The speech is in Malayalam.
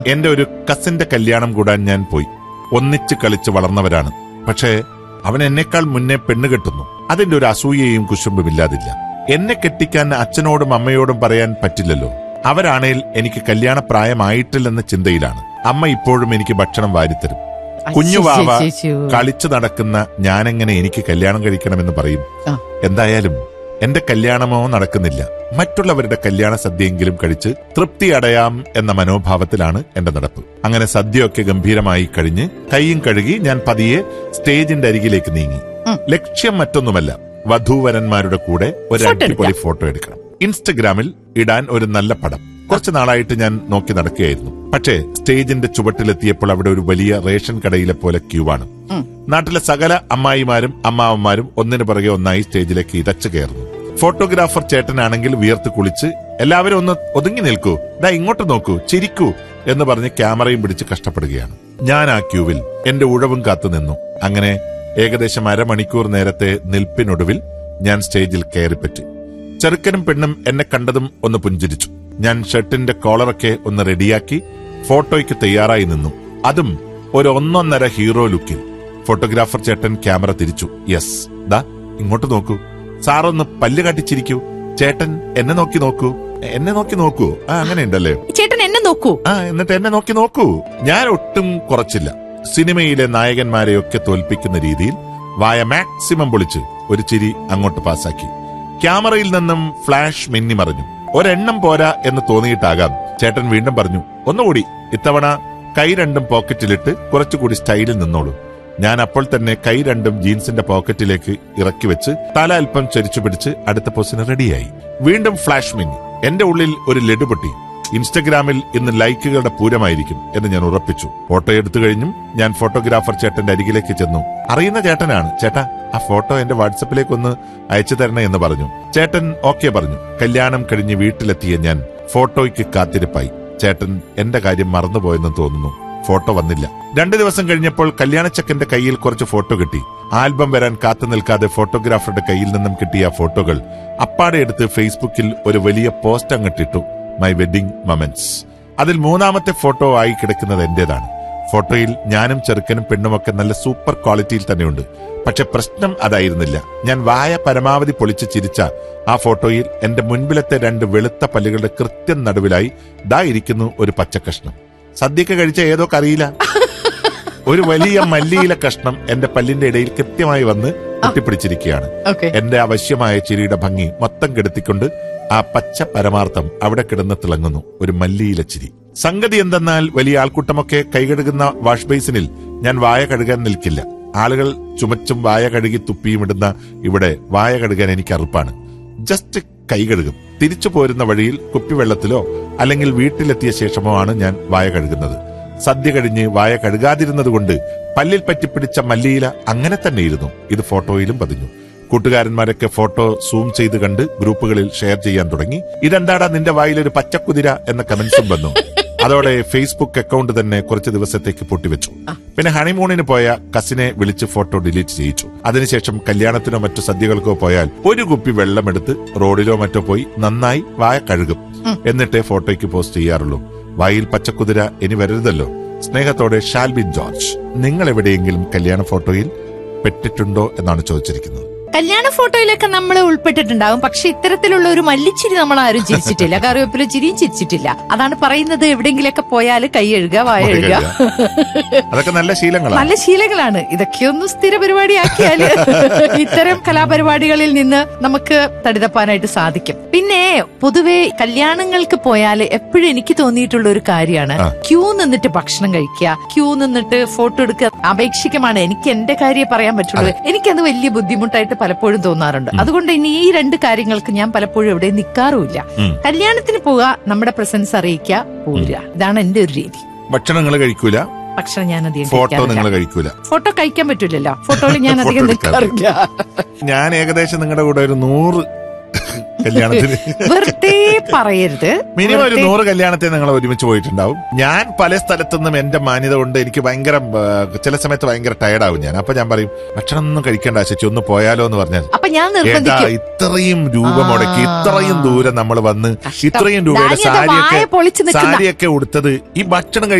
എന്റെ ഒരു കസിന്റെ കല്യാണം കൂടാൻ ഞാൻ പോയി ഒന്നിച്ച് കളിച്ച് വളർന്നവരാണ് പക്ഷേ അവൻ എന്നെക്കാൾ മുന്നേ പെണ്ണ് കെട്ടുന്നു അതിന്റെ ഒരു അസൂയയും കുശുമ്പും ഇല്ലാതില്ല എന്നെ കെട്ടിക്കാൻ അച്ഛനോടും അമ്മയോടും പറയാൻ പറ്റില്ലല്ലോ അവരാണേൽ എനിക്ക് കല്യാണ പ്രായമായിട്ടില്ലെന്ന ചിന്തയിലാണ് അമ്മ ഇപ്പോഴും എനിക്ക് ഭക്ഷണം വാരിത്തരും കുഞ്ഞുവാവ അശ്ശോ. കളിച്ചു നടക്കുന്ന ഞാനെങ്ങനെ എനിക്ക് കല്യാണം കഴിക്കണമെന്ന് പറയും ആ. എന്തായാലും എന്റെ കല്യാണമോ നടക്കുന്നില്ല മറ്റുള്ളവരുടെ കല്യാണ സദ്യയെങ്കിലും കഴിച്ച് തൃപ്തി അടയാം എന്ന മനോഭാവത്തിലാണ് എന്റെ നടപ്പ് അങ്ങനെ സദ്യയൊക്കെ ഗംഭീരമായി കഴിഞ്ഞ് കൈയും കഴുകി ഞാൻ പതിയെ സ്റ്റേജിന്റെ അരികിലേക്ക് നീങ്ങി ഉം. ലക്ഷ്യം മറ്റൊന്നുമല്ല വധൂവരന്മാരുടെ കൂടെ ഒരു ഫോട്ടോ അടിപൊളി ഫോട്ടോ എടുക്കണം ഇൻസ്റ്റഗ്രാമിൽ ഇടാൻ ഒരു നല്ല പടം കുറച്ചു നാളായിട്ട് ഞാൻ നോക്കി നടക്കുകയായിരുന്നു പക്ഷേ സ്റ്റേജിന്റെ ചുവട്ടിലെത്തിയപ്പോൾ അവിടെ ഒരു വലിയ റേഷൻ കടയിലെ പോലെ ക്യൂ ആണ് ഉം. നാട്ടിലെ സകല അമ്മായിമാരും അമ്മാവന്മാരും ഒന്നിനു പുറകെ ഒന്നായി സ്റ്റേജിലേക്ക് ഇതച്ചു കയറുന്നു ഫോട്ടോഗ്രാഫർ ചേട്ടനാണെങ്കിൽ വിയർത്ത് കുളിച്ച് എല്ലാവരും ഒന്ന് ഒതുങ്ങി നിൽക്കൂ ദാ ഇങ്ങോട്ട് നോക്കൂ ചിരിക്കൂ എന്ന് പറഞ്ഞ് ക്യാമറയും പിടിച്ച് കഷ്ടപ്പെടുകയാണ് ഞാൻ ആ ക്യൂവിൽ എന്റെ ഉഴവും കാത്തു നിന്നു അങ്ങനെ ഏകദേശം അരമണിക്കൂർ നേരത്തെ നിൽപ്പിനൊടുവിൽ ഞാൻ സ്റ്റേജിൽ കയറിപ്പറ്റി ചെറുക്കനും പെണ്ണും എന്നെ കണ്ടതും ഒന്ന് പുഞ്ചിരിച്ചു ഞാൻ ഷർട്ടിന്റെ കോളറൊക്കെ ഒന്ന് റെഡിയാക്കി ഫോട്ടോയ്ക്ക് തയ്യാറായി നിന്നു അതും ഒരു ഒന്നൊന്നര ഹീറോ ലുക്കിൽ ഫോട്ടോഗ്രാഫർ ചേട്ടൻ ക്യാമറ തിരിച്ചു യെസ് ദാ ഇങ്ങോട്ട് നോക്കൂ സാറൊന്ന് പല്ല് കാട്ടിച്ചിരിക്കൂ ചേട്ടൻ എന്നെ നോക്കി നോക്കൂ എന്നെ നോക്കി നോക്കൂ ആ അങ്ങനെ ഉണ്ടല്ലേ ചേട്ടൻ എന്നെ നോക്കൂ ആ എന്നിട്ട് എന്നെ നോക്കി നോക്കൂ ഞാൻ ഒട്ടും കുറച്ചില്ല സിനിമയിലെ നായകന്മാരെയൊക്കെ തോൽപ്പിക്കുന്ന രീതിയിൽ വായ മാക്സിമം പൊളിച്ച് ഒരു ചിരി അങ്ങോട്ട് പാസാക്കി ക്യാമറയിൽ നിന്നും ഫ്ലാഷ് മിന്നി മറിഞ്ഞു ഒരെണ്ണം പോരാ എന്ന് തോന്നിയിട്ടാകാം ചേട്ടൻ വീണ്ടും പറഞ്ഞു ഒന്നുകൂടി ഇത്തവണ കൈ രണ്ടും പോക്കറ്റിലിട്ട് കുറച്ചുകൂടി സ്റ്റൈലിൽ നിന്നോളൂ ഞാൻ അപ്പോൾ തന്നെ കൈ രണ്ടും ജീൻസിന്റെ പോക്കറ്റിലേക്ക് ഇറക്കി വെച്ച് തല അല്പം ചരിച്ചു പിടിച്ച് അടുത്ത പോസിന് റെഡിയായി വീണ്ടും ഫ്ലാഷ് മിന്നി എന്റെ ഉള്ളിൽ ഒരു ലഡു പൊട്ടി ഇൻസ്റ്റഗ്രാമിൽ ഇന്ന് ലൈക്കുകളുടെ പൂരമായിരിക്കും എന്ന് ഞാൻ ഉറപ്പിച്ചു ഫോട്ടോ എടുത്തു കഴിഞ്ഞും ഞാൻ ഫോട്ടോഗ്രാഫർ ചേട്ടന്റെ അരികിലേക്ക് ചെന്നു അറിയുന്ന ചേട്ടനാണ് ചേട്ടാ ആ ഫോട്ടോ എന്റെ വാട്സപ്പിലേക്ക് ഒന്ന് അയച്ചു തരണേ എന്ന് പറഞ്ഞു ചേട്ടൻ ഓക്കെ പറഞ്ഞു കല്യാണം കഴിഞ്ഞ് വീട്ടിലെത്തിയ ഞാൻ ഫോട്ടോയ്ക്ക് കാത്തിരിപ്പായി ചേട്ടൻ എന്റെ കാര്യം മറന്നുപോയെന്ന് തോന്നുന്നു ഫോട്ടോ വന്നില്ല രണ്ടു ദിവസം കഴിഞ്ഞപ്പോൾ കല്യാണച്ചക്കന്റെ കയ്യിൽ കുറച്ച് ഫോട്ടോ കിട്ടി ആൽബം വരാൻ കാത്തു നിൽക്കാതെ ഫോട്ടോഗ്രാഫറുടെ കയ്യിൽ നിന്നും കിട്ടിയ ആ ഫോട്ടോകൾ അപ്പാടെ എടുത്ത് ഫേസ്ബുക്കിൽ ഒരു വലിയ പോസ്റ്റ് അങ്ങട്ടിട്ടു മൈ വെഡിങ് മൊമെന്റ്സ് അതിൽ മൂന്നാമത്തെ ഫോട്ടോ ആയി കിടക്കുന്നത് എന്റേതാണ് ഫോട്ടോയിൽ ഞാനും ചെറുക്കനും പെണ്ണുമൊക്കെ നല്ല സൂപ്പർ ക്വാളിറ്റിയിൽ തന്നെയുണ്ട് പക്ഷെ പ്രശ്നം അതായിരുന്നില്ല ഞാൻ വായ പരമാവധി പൊളിച്ച് ചിരിച്ച ആ ഫോട്ടോയിൽ എന്റെ മുൻപിലത്തെ രണ്ട് വെളുത്ത പല്ലുകളുടെ കൃത്യം നടുവിലായി ദാ ഇരിക്കുന്നു ഒരു പച്ചക്കഷ്ണം സദ്യക്ക് കഴിച്ച ഏതോ കറിയില്ല ഒരു വലിയ മല്ലിയില കഷ്ണം എന്റെ പല്ലിന്റെ ഇടയിൽ കൃത്യമായി വന്ന് ഒട്ടിപ്പിടിച്ചിരിക്കുകയാണ് ഓക്കെ എന്റെ അവശ്യമായ ചിരിയുടെ ഭംഗി മൊത്തം കെടുത്തിക്കൊണ്ട് ആ പച്ച പരമാർത്ഥം അവിടെ കിടന്ന് തിളങ്ങുന്നു ഒരു മല്ലിയില ചിരി സംഗതി എന്തെന്നാൽ വലിയ ആൾക്കൂട്ടമൊക്കെ കൈകഴുകുന്ന വാഷ് ബേസിനിൽ ഞാൻ വായ കഴുകാൻ നിൽക്കില്ല ആളുകൾ ചുമച്ചും വായ കഴുകി തുപ്പിയും ഇടുന്ന ഇവിടെ വായ കഴുകാൻ എനിക്ക് അറുപ്പാണ് ജസ്റ്റ് കൈ കഴുകും തിരിച്ചു പോരുന്ന വഴിയിൽ കുപ്പിവെള്ളത്തിലോ അല്ലെങ്കിൽ വീട്ടിലെത്തിയ ശേഷമോ ആണ് ഞാൻ വായ കഴുകുന്നത് സദ്യ കഴിഞ്ഞ് വായ കഴുകാതിരുന്നതുകൊണ്ട് പല്ലിൽ പറ്റിപ്പിടിച്ച മല്ലിയില അങ്ങനെ തന്നെ ഇരുന്നു ഇത് ഫോട്ടോയിലും പതിഞ്ഞു കൂട്ടുകാരന്മാരൊക്കെ ഫോട്ടോ സൂം ചെയ്ത് കണ്ട് ഗ്രൂപ്പുകളിൽ ഷെയർ ചെയ്യാൻ തുടങ്ങി ഇതെന്താടാ നിന്റെ വായിലൊരു പച്ചക്കുതിര എന്ന കമന്റ്സും വന്നു അതോടെ ഫേസ്ബുക്ക് അക്കൗണ്ട് തന്നെ കുറച്ച് ദിവസത്തേക്ക് പൊട്ടിവെച്ചു പിന്നെ ഹണിമൂണിന് പോയ കസിനെ വിളിച്ച് ഫോട്ടോ ഡിലീറ്റ് ചെയ്യിച്ചു അതിനുശേഷം കല്യാണത്തിനോ മറ്റു സദ്യകൾക്കോ പോയാൽ ഒരു കുപ്പി വെള്ളമെടുത്ത് റോഡിലോ മറ്റോ പോയി നന്നായി വായ കഴുകും എന്നിട്ടേ ഫോട്ടോയ്ക്ക് പോസ്റ്റ് ചെയ്യാറുള്ളൂ വായിൽ പച്ചക്കുതിര ഇനി വരരുതല്ലോ സ്നേഹത്തോടെ ഷാൽബിൻ ജോർജ് നിങ്ങൾ എവിടെയെങ്കിലും കല്യാണ ഫോട്ടോയിൽ പെട്ടിട്ടുണ്ടോ എന്നാണ് ചോദിച്ചിരിക്കുന്നത് കല്യാണ ഫോട്ടോയിലൊക്കെ നമ്മൾ ഉൾപ്പെട്ടിട്ടുണ്ടാവും പക്ഷെ ഇത്തരത്തിലുള്ള ഒരു മല്ലിച്ചിരി നമ്മൾ ആരും ചിരിച്ചിട്ടില്ല കറിവേപ്പില ചിരിയും ചിരിച്ചിട്ടില്ല അതാണ് പറയുന്നത് എവിടെയെങ്കിലൊക്കെ പോയാൽ കൈ എഴുക വായ എഴുക അതൊക്കെ നല്ല ശീലങ്ങളാണ് നല്ല ശീലങ്ങളാണ് ഇതൊക്കെയൊന്നും സ്ഥിര പരിപാടിയാക്കിയാല് ഇത്തരം കലാപരിപാടികളിൽ നിന്ന് നമുക്ക് തടിതപ്പാനായിട്ട് സാധിക്കും പിന്നെ പൊതുവെ കല്യാണങ്ങൾക്ക് പോയാൽ എപ്പോഴും എനിക്ക് തോന്നിയിട്ടുള്ള ഒരു കാര്യമാണ് ആ. ക്യൂ നിന്നിട്ട് ഭക്ഷണം കഴിക്കുക ക്യൂ നിന്നിട്ട് ഫോട്ടോ എടുക്കുക അപേക്ഷികമാണ് എനിക്ക് എന്റെ കാര്യം പറയാൻ പറ്റുള്ളൂ എനിക്കത് വലിയ ബുദ്ധിമുട്ടായിട്ട് പലപ്പോഴും തോന്നാറുണ്ട് അതുകൊണ്ട് ഇനി ഈ രണ്ട് കാര്യങ്ങൾക്ക് ഞാൻ പലപ്പോഴും എവിടെ നിൽക്കാറുമില്ല ഉം. കല്യാണത്തിന് പോവുക നമ്മുടെ പ്രസൻസ് അറിയിക്കുക പോരുക ഇതാണ് എന്റെ ഒരു രീതി ഭക്ഷണം നിങ്ങൾ കഴിക്കൂല ഭക്ഷണം ഞാൻ അധികം ഫോട്ടോ കഴിക്കാറില്ല. നിങ്ങൾ കഴിക്കൂല ഫോട്ടോ കഴിക്കാൻ പറ്റില്ലല്ലോ ഫോട്ടോയിൽ ഞാൻ ഫോട്ടോ അധികം എടുക്കാറില്ല. നിൽക്കാറില്ല ഞാൻ ഏകദേശം നിങ്ങളുടെ കൂടെ ഒരു നൂറ് കല്യാണത്തിന് വെറുതെ പറയരുത് മിനിമം ഒരു വെറുതെ- നൂറ് കല്യാണത്തിന് നിങ്ങൾ ഒരുമിച്ച് പോയിട്ടുണ്ടാവും ഞാൻ പല സ്ഥലത്തുനിന്നും എന്റെ മാന്യത കൊണ്ട് എനിക്ക് ഭയങ്കര ആ, ചില സമയത്ത് ഭയങ്കര ടയർഡാവും ഞാൻ അപ്പൊ ഞാൻ പറയും ഭക്ഷണം ഒന്നും കഴിക്കണ്ട ശശി ഒന്ന് പോയാലോ എന്ന് പറഞ്ഞാൽ അപ്പൊ ഞാൻ ഏട്ടാ നിർബന്ധിക്കും ഇത്രയും രൂപ ആ. മുടക്കി ഇത്രയും ദൂരം നമ്മൾ വന്ന് കഷ്ടം. ഇത്രയും രൂപയുടെ ഡാനി അത് വായ സാരിയൊക്കെ പൊളിച്ച് നിൽക്കുന്ന- സാരിയൊക്കെ ഉടുത്തത് ഈ ഭക്ഷണം